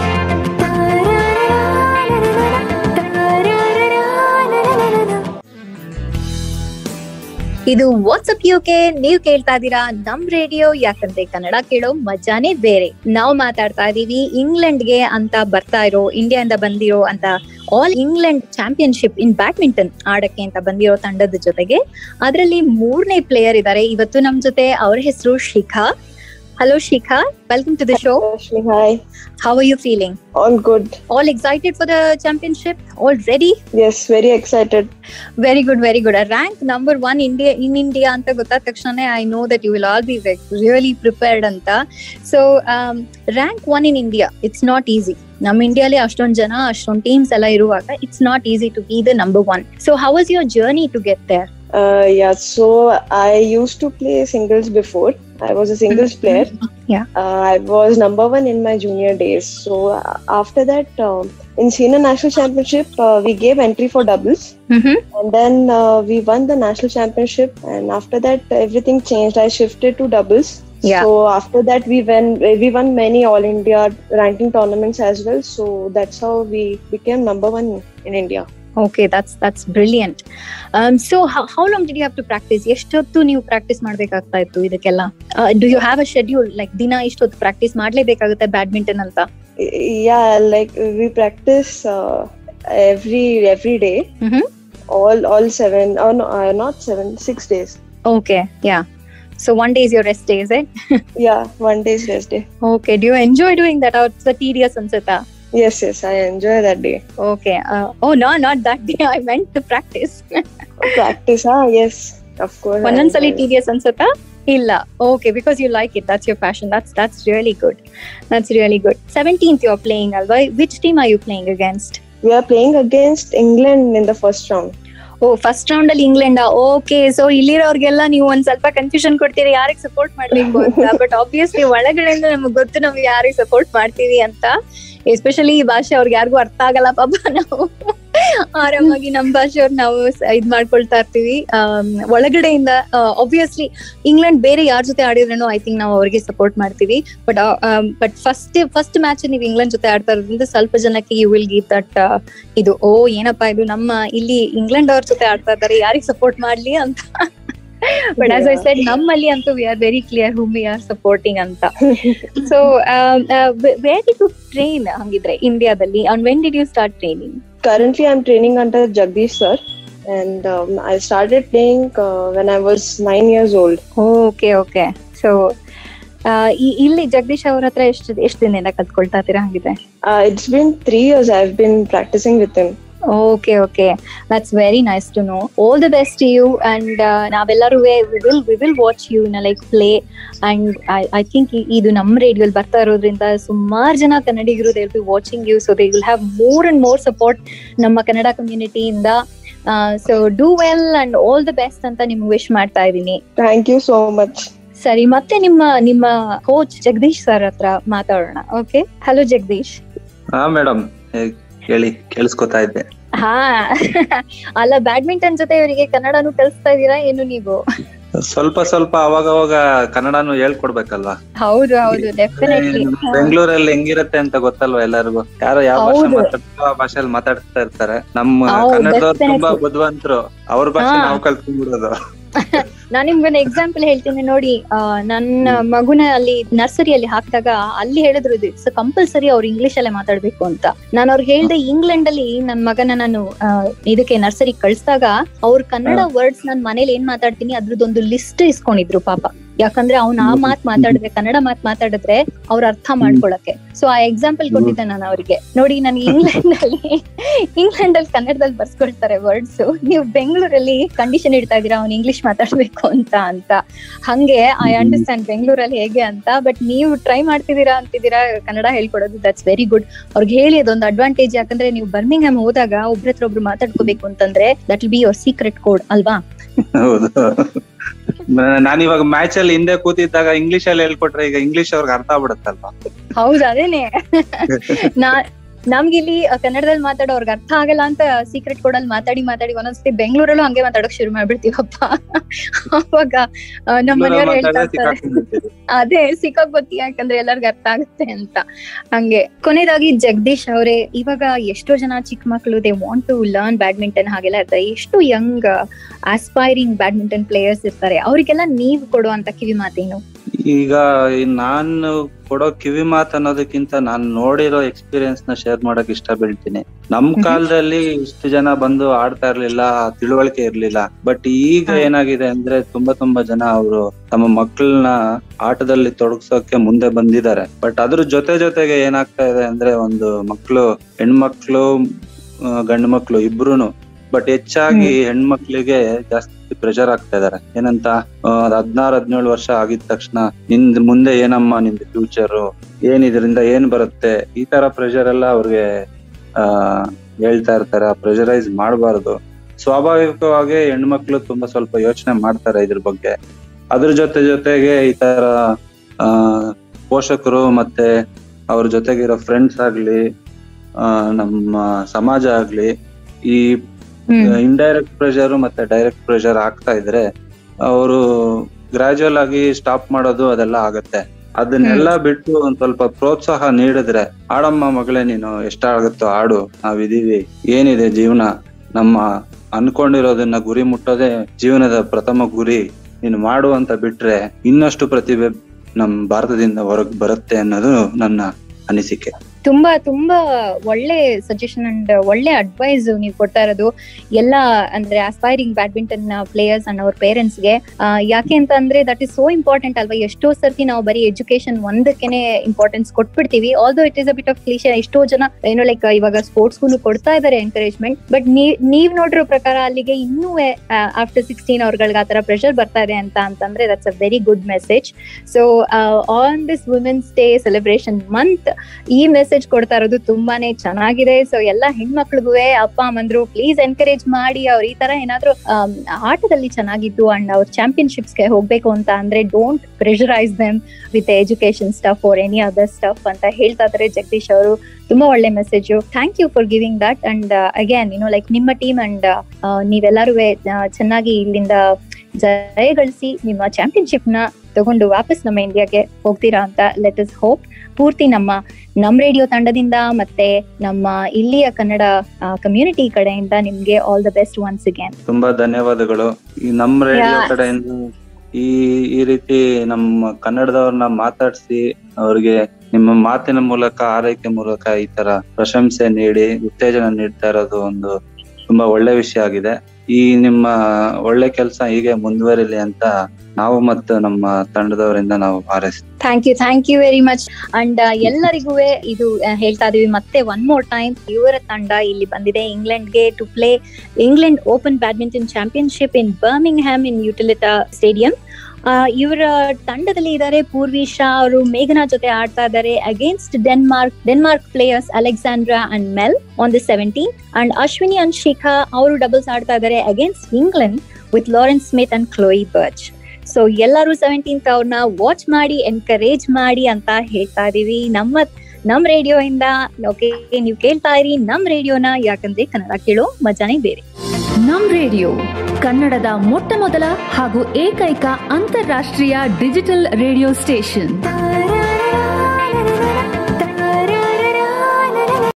ಇದು ವಾಟ್ಸಪ್ ಯುಕೆ ನೀವ್ ಕೇಳ್ತಾ ಇದೀರಾ ನಮ್ ರೇಡಿಯೋ ಯಾಕಂದ್ರೆ ಕನ್ನಡ ಕೇಳೋ ಮಜಾನೇ ಬೇರೆ ನಾವು ಮಾತಾಡ್ತಾ ಇದೀವಿ ಇಂಗ್ಲೆಂಡ್ಗೆ ಅಂತ ಬರ್ತಾ ಇರೋ ಇಂಡಿಯಾದಿಂದ ಬಂದಿರೋ ಅಂತ all England championship in badminton ಆಡಕ್ಕೆ ಅಂತ ಬಂದಿರೋ ತಂಡದ ಜೊತೆಗೆ ಅದರಲ್ಲಿ ಮೂರನೇ ಪ್ಲೇಯರ್ ಇದ್ದಾರೆ ಇವತ್ತು ನಮ್ ಜೊತೆ ಅವ್ರ ಹೆಸರು Shikha hello Shikha welcome to the show Ashley, hi. How are you feeling All good. All excited for the championship all ready Yes, very excited. Very good very good rank number one India in India ಅಂತ ಗೊತ್ತಾದ ತಕ್ಷಣ I know that you will all be really prepared ಅಂತ so rank one in India it's not easy ನಮ್ಮ ಇಂಡಿಯಾಲಿ ಅಷ್ಟೊಂದು ಜನ ಅಷ್ಟೊಂದು teams ಎಲ್ಲ ಇರುವಾಗ it's not easy to be the number one so how was your journey to get there Uh, yeah, so I used to play singles before. I was a singles player. Yeah. Uh, I was number one in my junior days. So uh, after that, um, in senior national championship, uh, we gave entry for doubles, and then uh, we won the national championship. And after that, everything changed. I shifted to doubles. Yeah. So after that, we won we won many All India ranking tournaments as well. So that's how we became number one in India. Okay that's that's brilliant so how long did you have to practice ಎಷ್ಟೊತ್ತು ನೀವು practice ಮಾಡ್ಬೇಕಾಗ್ತಾ ಇತ್ತು ಇದಕ್ಕೆಲ್ಲ do you have a schedule like ದಿನ ಇಷ್ಟೊತ್ತು practice ಮಾಡ್ಲೇಬೇಕಾಗುತ್ತೆ badminton ಅಂತ yeah like we practice uh, every every day Mhm. all all seven or no, uh, not seven six days okay yeah so one day is your rest day is it yeah one day's rest day okay do you enjoy doing that or tedious ಅನ್ಸುತ್ತಾ yes yes i enjoy that day okay oh no not that day I meant to practice practice ah yes of course I ಒಂದೊಂದ್ಸಲಿ enjoy. Tedious ಅನ್ಸುತ್ತಾ ಇಲ್ಲ okay because you like it that's your passion that's that's really good that's really good seventeenth you are playing ಅಲ್ವಾ which team are you playing against we are playing against england in the first round oh first round ಅಲ್ಲಿ England okay so ಇಲ್ಲಿರೋರ್ಗೆಲ್ಲ ನೀವು ಒಂದ್ ಸ್ವಲ್ಪ confusion ಕೊಡ್ತೀರಿ ಯಾರಿಗೆ support ಮಾಡ್ಬೇಕು ಅಂತ ಬಟ್ ಆಬ್ವಿಯಸ್ಲಿ ಒಳಗಡೆಯಿಂದ ನಮ್ಗೆ ಗೊತ್ತು ನಾವು ಯಾರಿಗೆ ಸಪೋರ್ಟ್ ಮಾಡ್ತೀವಿ ಅಂತ ಎಸ್ಪೆಷಲಿ ಈ ಭಾಷೆ ಅವ್ರಿಗೆ ಯಾರಿಗೂ ಅರ್ಥ ಆಗಲ್ಲ ಪಾಪ ನಾವು ಆರಾಮಾಗಿ ನಮ್ಮ ಭಾಷೆಯವ್ರು ನಾವು ಸ- ಇದ್ ಮಾಡ್ಕೊಳ್ತಾ ಇರ್ತೀವಿ ಆಮ್, ಒಳಗಡೆಯಿಂದ ಆಬ್ವಿಯಸ್ಲಿ ಇಂಗ್ಲೆಂಡ್ ಬೇರೆ ಯಾರ ಜೊತೆ ಆಡಿದ್ರೂ ಐ ಥಿಂಕ್ ನಾವು ಅವ್ರಿಗೆ ಸಪೋರ್ಟ್ ಮಾಡ್ತೀವಿ but but first first match ನೀವು ಇಂಗ್ಲೆಂಡ್ ಜೊತೆ ಆಡ್ತಾ ಇರೋದ್ರಿಂದ ಸ್ವಲ್ಪ ಜನಕ್ಕೆ ಯು ವಿಲ್ ಗಿವ್ ದಟ್ ಇದು ಓ ಏನಪ್ಪಾ ಇದು ನಮ್ಮ ಇಲ್ಲಿ ಇಂಗ್ಲೆಂಡ್ ಅವ್ರ ಜೊತೆ ಆಡ್ತಾ ಇದ್ದಾರೆ ಯಾರಿಗೆ ಸಪೋರ್ಟ್ ಮಾಡ್ಲಿ ಅಂತ ಬಟ್ ಆಸ್ ಐ ಸೆಡ್ ನಮ್ಮಲ್ಲಿ ಅಂತೂ we are very clear whom we are supporting ಅಂತ so where did you train ಹಂಗಿದ್ರೆ ಇಂಡಿಯಾದಲ್ಲಿ and when did you start training currently i'm training under jagdish sir and um, i started playing uh, when i was 9 years old okay okay so ಇಲ್ಲಿ ಜಗದೀಶ್ ಅವ್ರ ಹತ್ರ ಎಷ್ಟು ಎಷ್ಟು ದಿನದಿಂದ ಕಲ್ತ್ಕೊಳ್ತಾ ಇದ್ದೀರಾ ಹಂಗಿದೆ Uh, it's been three years I've been practicing with him. Okay okay that's very nice to know all the best you and ನಾವೆಲ್ಲರೂ will we will watch you ನ like play and I think ಇದು ನಮ್ಮ ರೇಡಿಯೋಲ್ ಬರ್ತಾ ಇರೋದ್ರಿಂದ ಸುಮಾರು ಜನ ಕನ್ನಡಿಗರು they be watching you so they will have more and more support ನಮ್ಮ ಕನ್ನಡ ಕಮ್ಯುನಿಟಿಯಿಂದ so do well and all the best ಅಂತ ನಿಮ್ಗೆ ವಿಶ್ ಮಾಡ್ತಾ ಇದ್ದೀನಿ Thank you so much. ಸರಿ ಮತ್ತೆ ನಿಮ್ಮ ನಿಮ್ಮ ಕೋಚ್ ಜಗದೀಶ್ ಸರ್ ಹತ್ರ ಮಾತಾಡೋಣ ಓಕೆ ಹಲೋ ಜಗದೀಶ್ ಹಾ ಮೇಡಮ್ ಹೇಳಿ ಕೇಳಿಸ್ಕೊತಾ ಇದ್ದೆ ಹಾ ಅಲ್ಲ ಬ್ಯಾಡ್ಮಿಂಟನ್ ಜೊತೆ ಇವರಿಗೆ ಕನ್ನಡನು ಕಲಿಸ್ತಾ ಇದೀರಾ ಏನು ನೀವು ಸ್ವಲ್ಪ ಸ್ವಲ್ಪ ಅವಾಗ ಅವಾಗ ಕನ್ನಡನು ಹೇಳ್ಕೊಡ್ಬೇಕಲ್ವಾ ಹೌದು ಹೌದು ಡೆಫಿನೆಟ್ಲಿ ಬೆಂಗಳೂರಲ್ಲಿ ಹೆಂಗಿರತ್ತೆ ಅಂತ ಗೊತ್ತಲ್ವಾ ಎಲ್ಲರಿಗೂ ಯಾರೋ ಯಾವ ಭಾಷೆ ಹೌದು. ಮಾತಾಡ್ತಾರೋ ಆ ಭಾಷೆಯಲ್ಲಿ ಮಾತಾಡ್ತಾ ಇರ್ತಾರೆ ನಮ್ಮ ಹೌದು, ಕನ್ನಡದವ್ರು ತುಂಬಾ definitely. ಬುದ್ಧಿವಂತರು ಅವ್ರ ಭಾಷೆ ಹಾ. ನಾವು ಕಲ್ತ್ಕೊಂಡ್ಬಿಡೋದು ನಾನ್ ನಿಮ್ಗೊಂದು ಎಕ್ಸಾಂಪಲ್ ಹೇಳ್ತೀನಿ ನೋಡಿ ಆ, ನನ್ನ ಮಗುನ ಅಲ್ಲಿ ನರ್ಸರಿಯಲ್ಲಿ ಹಾಕಿದಾಗ ಅಲ್ಲಿ ಹೇಳಿದ್ರು ಇದು ಕಂಪಲ್ಸರಿ ಅವ್ರು ಇಂಗ್ಲಿಷ್ ಅಲ್ಲೇ ಮಾತಾಡ್ಬೇಕು ಅಂತ ನಾನು ಅವ್ರಿಗೆ ಹೇಳ್ದೆ ಇಂಗ್ಲೆಂಡ್ ಅಲ್ಲಿ ನನ್ ಮಗನ ನಾನು ಆ, ಇದಕ್ಕೆ ನರ್ಸರಿ ಕಳ್ಸಿದಾಗ ಅವ್ರ ಕನ್ನಡ ವರ್ಡ್ಸ್ ನಾನ್ ಮನೇಲಿ ಏನ್ ಮಾತಾಡ್ತೀನಿ ಅದ್ರದ್ದೊಂದು ಲಿಸ್ಟ್ ಇಸ್ಕೊಂಡಿದ್ರು ಪಾಪ ಯಾಕಂದ್ರೆ ಅವ್ನ ಆ ಮಾತ್ ಮಾತಾಡಿದ್ರೆ ಕನ್ನಡ ಮಾತ್ ಮಾತಾಡಿದ್ರೆ ಅವ್ರ ಅರ್ಥ ಮಾಡ್ಕೊಳಕ್ಕೆ ಸೊ ಆ ಎಕ್ಸಾಂಪಲ್ ಕೊಟ್ಟಿದ್ದೆ ನಾನು ಅವ್ರಿಗೆ ನೋಡಿ ನನಗೆ ಇಂಗ್ಲೆಂಡ್ ಅಲ್ಲಿ ಇಂಗ್ಲೆಂಡ್ ಅಲ್ಲಿ ಕನ್ನಡದಲ್ಲಿ ಬರ್ಸ್ಕೊಳ್ತಾರೆ ವರ್ಡ್ಸ್ ನೀವು ಬೆಂಗಳೂರಲ್ಲಿ ಕಂಡೀಷನ್ ಇಡ್ತಾ ಇದೀರಾ ಅವ್ನು ಇಂಗ್ಲಿಷ್ ಮಾತಾಡ್ಬೇಕು ಅಂತ ಅಂತ ಹಂಗೆ ಐ ಅಂಡರ್ಸ್ಟ್ಯಾಂಡ್ ಬೆಂಗಳೂರಲ್ಲಿ ಹೇಗೆ ಅಂತ ಬಟ್ ನೀವು ಟ್ರೈ ಮಾಡ್ತಿದ್ದೀರಾ ಅಂತಿದ್ದೀರಾ ಕನ್ನಡ ಹೇಳ್ಕೊಡೋದು ದಟ್ಸ್ ವೆರಿ ಗುಡ್ ಅವ್ರಿಗೆ ಹೇಳಿ ಅದೊಂದು ಅಡ್ವಾಂಟೇಜ್ ಯಾಕಂದ್ರೆ ನೀವು ಬರ್ಮಿಂಗ್ಹ್ಯಾಮ್ ಹೋದಾಗ ಒಬ್ರ ಹತ್ರ ಒಬ್ರು ಮಾತಾಡ್ಕೋಬೇಕು ಅಂತಂದ್ರೆ that will be your secret code ಅಲ್ವಾ ಹೌದು ನಾನು ಇವಾಗ ಮ್ಯಾಚ್ ಅಲ್ಲಿ ಹಿಂದೆ ಕೂತಿದ್ದಾಗ ಇಂಗ್ಲಿಷ್ ಅಲ್ಲಿ ಹೇಳ್ಕೊಟ್ರೆ ಈಗ ಇಂಗ್ಲಿಷ್ ಅವ್ರಿಗೆ ಅರ್ಥ ಆಗ್ಬಿಡುತ್ತಲ್ವಾ ಹೌದು ಅದೇನೆ ನಾ ನಮ್ಗಿಲ್ಲಿ ಕನ್ನಡದಲ್ಲಿ ಮಾತಾಡೋ ಅವ್ರಿಗೆ ಅರ್ಥ ಆಗಲ್ಲ ಅಂತ ಸೀಕ್ರೆಟ್ ಕೋಡಲ್ಲಿ ಮಾತಾಡಿ ಮಾತಾಡಿ ಒಂದೊಂದ್ಸತಿ ಬೆಂಗಳೂರಲ್ಲೂ ಹಂಗೆ ಮಾತಾಡೋಕ್ ಶುರು ಮಾಡ್ಬಿಡ್ತೀವಪ್ಪ ಅವಾಗ ಆ, ನಮ್ಮ ಮನೆಯವ್ರು ಹೇಳ್ತಾ ಮಾತಾಡಿದ್ರೆ ಇರ್ತಾರೆ ಸಿಕ್ಕಾಕೊಂಡ್ಬಿಡ್ತೀವಿ. ಅದೇ ಸಿಕ್ಕಾಗ್ ಗೊತ್ತಿ ಯಾಕಂದ್ರೆ ಎಲ್ಲರಿಗೂ ಅರ್ಥ ಆಗುತ್ತೆ ಅಂತ ಹಂಗೆ ಕೊನೆಯದಾಗಿ ಜಗದೀಶ್ ಅವರೇ ಇವಾಗ ಎಷ್ಟೋ ಜನ ಚಿಕ್ಕ ಮಕ್ಕಳು they want to learn badminton ಹಾಗೆಲ್ಲ ಇರ್ತಾರೆ ಎಷ್ಟು ಯಂಗ್ ಆಸ್ಪೈರಿಂಗ್ ಬ್ಯಾಡ್ಮಿಂಟನ್ ಪ್ಲೇಯರ್ಸ್ ಇರ್ತಾರೆ ಅವರಿಗೆಲ್ಲ ನೀವು ಕೊಡುವಂತ ಕಿವಿ ಮಾತೇನು ಈಗ ಈ ನಾನು ಕೊಡೋ ಕಿವಿ ಮಾತು ಅನ್ನೋದಕ್ಕಿಂತ ನಾನು ನೋಡಿರೋ ಎಕ್ಸ್ಪೀರಿಯನ್ಸ್ ನ ಶೇರ್ ಮಾಡಕ್ ಇಷ್ಟ ಬೀಳ್ತೀನಿ ನಮ್ ಕಾಲದಲ್ಲಿ ಇಷ್ಟು ಜನ ಬಂದು ಆಡ್ತಾ ಇರ್ಲಿಲ್ಲ ತಿಳುವಳಿಕೆ ಇರ್ಲಿಲ್ಲ ಬಟ್ ಈಗ ಏನಾಗಿದೆ ಅಂದ್ರೆ ತುಂಬಾ ತುಂಬಾ ಜನ ಅವರು ತಮ್ಮ ಮಕ್ಕಳನ್ನ ಆಟದಲ್ಲಿ ತೊಡಗ್ಸೋಕೆ ಮುಂದೆ ಬಂದಿದ್ದಾರೆ ಬಟ್ ಅದ್ರ ಜೊತೆ ಜೊತೆಗೆ ಏನಾಗ್ತಾ ಇದೆ ಅಂದ್ರೆ ಒಂದು ಮಕ್ಕಳು ಹೆಣ್ಮಕ್ಳು ಆ, ಗಂಡು ಮಕ್ಳು ಇಬ್ರುನು ಬಟ್ ಹೆಚ್ಚಾಗಿ ಹೆಣ್ಮಕ್ಳಿಗೆ ಜಾಸ್ತಿ ಪ್ರೆಷರ್ ಆಗ್ತಾ ಇದಾರೆ ಏನಂತ ಹದಿನಾರು ಹದಿನೇಳು ವರ್ಷ ಆಗಿದ ತಕ್ಷಣ ನಿಂದ್ ಮುಂದೆ ಏನಮ್ಮ ನಿಂದ ಫ್ಯೂಚರ್ ಏನ್ ಇದರಿಂದ ಏನ್ ಬರುತ್ತೆ ಈ ತರ ಪ್ರೆಷರ್ ಎಲ್ಲ ಅವ್ರಿಗೆ ಆ ಹೇಳ್ತಾ ಇರ್ತಾರೆ ಪ್ರೆಷರೈಸ್ ಮಾಡಬಾರ್ದು ಸ್ವಾಭಾವಿಕವಾಗಿ ಹೆಣ್ಮಕ್ಳು ತುಂಬಾ ಸ್ವಲ್ಪ ಯೋಚನೆ ಮಾಡ್ತಾರೆ ಇದ್ರ ಬಗ್ಗೆ ಅದ್ರ ಜೊತೆ ಜೊತೆಗೆ ಈ ತರ ಆ ಪೋಷಕರು ಮತ್ತೆ ಅವ್ರ ಜೊತೆಗಿರೋ ಫ್ರೆಂಡ್ಸ್ ಆಗ್ಲಿ ಆ ನಮ್ಮ ಸಮಾಜ ಆಗ್ಲಿ ಈ ಇಂಡೈರೆಕ್ಟ್ ಪ್ರೆಷರ್ ಮತ್ತೆ ಡೈರೆಕ್ಟ್ ಪ್ರೆಷರ್ ಆಗ್ತಾ ಇದ್ರೆ ಅವರು ಗ್ರಾಜುವಲ್ ಆಗಿ ಸ್ಟಾಪ್ ಮಾಡೋದು ಅದೆಲ್ಲ ಆಗತ್ತೆ ಅದನ್ನೆಲ್ಲ ಬಿಟ್ಟು ಒಂದ್ ಸ್ವಲ್ಪ ಪ್ರೋತ್ಸಾಹ ನೀಡಿದ್ರೆ ಆಡಮ್ಮ ಮಗಳೇ ನೀನು ಎಷ್ಟಾಗುತ್ತೋ ಆಡು ನಾವಿದೀವಿ ಏನಿದೆ ಜೀವನ ನಮ್ಮ ಅನ್ಕೊಂಡಿರೋದನ್ನ ಗುರಿ ಮುಟ್ಟೋದೇ ಜೀವನದ ಪ್ರಥಮ ಗುರಿ ನೀನು ಮಾಡು ಅಂತ ಬಿಟ್ರೆ ಇನ್ನಷ್ಟು ಪ್ರತಿಭೆ ನಮ್ ಭಾರತದಿಂದ ಹೊರಗ್ ಬರುತ್ತೆ ಅನ್ನೋದು ನನ್ನ ಅನಿಸಿಕೆ ತುಂಬಾ ತುಂಬಾ ಒಳ್ಳೆ ಸಜೆಷನ್ ಅಂಡ್ ಒಳ್ಳೆ ಅಡ್ವೈಸ್ ನೀವು ಕೊಡ್ತಾ ಇರೋದು ಎಲ್ಲ ಅಂದ್ರೆ ಆಸ್ಪೈರಿಂಗ್ ಬ್ಯಾಡ್ಮಿಂಟನ್ ಪ್ಲೇಯರ್ಸ್ ಅಂಡ್ ಅವ್ರ ಪೇರೆಂಟ್ಸ್ ಗೆ ಆ, ಯಾಕೆ ಅಂತ ಅಂದ್ರೆ ದಟ್ ಇಸ್ ಸೋ ಇಂಪಾರ್ಟೆಂಟ್ ಅಲ್ವಾ ಎಷ್ಟೋ ಸರ್ತಿ ನಾವು ಬರೀ ಎಜುಕೇಶನ್ ಒಂದಕ್ಕೇನೆ ಇಂಪಾರ್ಟೆನ್ಸ್ ಕೊಟ್ಬಿಡ್ತೀವಿ although it is a bit of cliche ಎಷ್ಟೋ ಜನ ಏನೋ ಲೈಕ್ ಇವಾಗ ಸ್ಪೋರ್ಟ್ಸ್ಗೂ ಕೊಡ್ತಾ ಇದಾರೆ ಎನ್ಕರೇಜ್ಮೆಂಟ್ ಬಟ್ ನೀವ್ ನೋಡಿರೋ ಪ್ರಕಾರ ಅಲ್ಲಿಗೆ ಇನ್ನೂ ಆಫ್ಟರ್ ಸಿಕ್ಸ್ಟೀನ್ ಅವ್ರಗಳಿಗೆ ಆತರ ಪ್ರೆಷರ್ ಬರ್ತಾ ಇದೆ ಅಂತ ಅಂತಂದ್ರೆ that's a very good message so on this women's day celebration month ಈ ಮೆಸೇಜ್ ಕೊಡ್ತಾ ಇರೋದು ತುಂಬಾನೇ ಚೆನ್ನಾಗಿದೆ ಸೊ ಎಲ್ಲ ಹೆಣ್ಮಕ್ಳಿಗೂ ಅಪ್ಪ ಅಮ್ಮಂದ್ರು ಪ್ಲೀಸ್ ಎನ್ಕರೇಜ್ ಮಾಡಿ ಅವ್ರು ಈ ತರ ಏನಾದ್ರು ಆಮ್, ಆಟದಲ್ಲಿ ಚೆನ್ನಾಗಿದ್ದು ಅಂಡ್ ಅವ್ರ ಚಾಂಪಿಯನ್ಶಿಪ್ಸ್ ಗೆ ಹೋಗ್ಬೇಕು ಅಂತ ಅಂದ್ರೆ don't pressurise them with education stuff or any other stuff ಅಂತ ಹೇಳ್ತಾ ಇದಾರೆ ಜಗದೀಶ್ ಅವರು ತುಂಬಾ ಒಳ್ಳೆ message thank you for giving that and again you know like ನಿಮ್ಮ ಟೀಮ್ ಅಂಡ್ ನೀವೆಲ್ಲರೂ ಚೆನ್ನಾಗಿ ಇಲ್ಲಿಂದ ಜಯ ಗಳಿಸಿ ನಿಮ್ಮ ಚಾಂಪಿಯನ್ಶಿಪ್ ನ ತಗೊಂಡು ವಾಪಸ್ ನಮ್ಮ ಇಂಡಿಯಾಗೆ ಹೋಗ್ತೀರಾ ಅಂತ ಲೆಟ್ ಇಸ್ ಹೋಪ್ ಪೂರ್ತಿ ನಮ್ಮ ನಮ್ ರೇಡಿಯೋ ತಂಡದಿಂದ ಮತ್ತೆ ನಮ್ಮ ಇಲ್ಲಿಯ ಕನ್ನಡ ಕಮ್ಯುನಿಟಿ ಕಡೆಯಿಂದ ನಿಮ್ಗೆ all the best once again ತುಂಬಾ ಧನ್ಯವಾದಗಳು ಈ ನಮ್ಮ ರೇಡಿಯೋ Yeah. ಕಡೆಯಿಂದ ಈ ಈ ರೀತಿ ನಮ್ಮ ಕನ್ನಡದವ್ರನ್ನ ಮಾತಾಡ್ಸಿ ಅವ್ರಿಗೆ ನಿಮ್ಮ ಮಾತಿನ ಮೂಲಕ ಆರೈಕೆ ಮೂಲಕ ಈ ತರ ಪ್ರಶಂಸೆ ನೀಡಿ ಉತ್ತೇಜನ ನೀಡ್ತಾ ಇರೋದು ಒಂದು ತುಂಬಾ ಒಳ್ಳೆ ವಿಷಯ ಆಗಿದೆ ಈ ನಿಮ್ಮ ಒಳ್ಳೆ ಕೆಲಸ ಹೀಗೆ ಮುಂದುವರಿಲಿ ಅಂತ ನಾವು ಮತ್ತು ನಮ್ಮ ತಂಡದವರಿಂದ ನಾವು ಹಾರೈಸ್ತೀವಿ thank you thank you very much and ಎಲ್ಲರಿಗೂ ಇದು ಆ, ಹೇಳ್ತಾ ಇದೀವಿ ಮತ್ತೆ ಒನ್ ಮೋರ್ ಟೈಮ್ ಇವರ ತಂಡ ಇಲ್ಲಿ ಬಂದಿದೆ ಇಂಗ್ಲೆಂಡ್ಗೆ to play England open badminton championship in Birmingham in Utilita stadium ಇವರ ತಂಡದಲ್ಲಿ ಇದ್ದಾರೆ ಪೂರ್ವಿ ಶಾ ಅವರು ಮೇಘನಾ ಜೊತೆ ಆಡ್ತಾ ಇದ್ದಾರೆ against Denmark Denmark players Alexandra and Mel on the seventeen and Ashwini and Shikha ಅವರು ಡಬಲ್ಸ್ ಆಡ್ತಾ ಇದ್ದಾರೆ against England with Lawrence Smith and Chloe Birch so ಎಲ್ಲರೂ ಸೆವೆಂಟೀನ್ತ್ ಅವ್ರನ್ನ ವಾಚ್ ಮಾಡಿ ಎನ್ಕರೇಜ್ ಮಾಡಿ ಅಂತ ಹೇಳ್ತಾ ಇದೀವಿ ನಮ್ಮ ನಮ್ ರೇಡಿಯೋ ಇಂದ ಓಕೆ ನೀವು ಕೇಳ್ತಾ ಇರಿ ನಮ್ ರೇಡಿಯೋನ ಯಾಕಂದ್ರೆ ಕನ್ನಡ ಕೇಳೋ ಮಜಾನೇ ಬೇರೆ ನಮ್ ರೇಡಿಯೋ ಕನ್ನಡದ ಮೊಟ್ಟ ಮೊದಲ ಹಾಗೂ ಏಕೈಕ ಅಂತಾರಾಷ್ಟ್ರೀಯ ಡಿಜಿಟಲ್ ರೇಡಿಯೋ ಸ್ಟೇಷನ್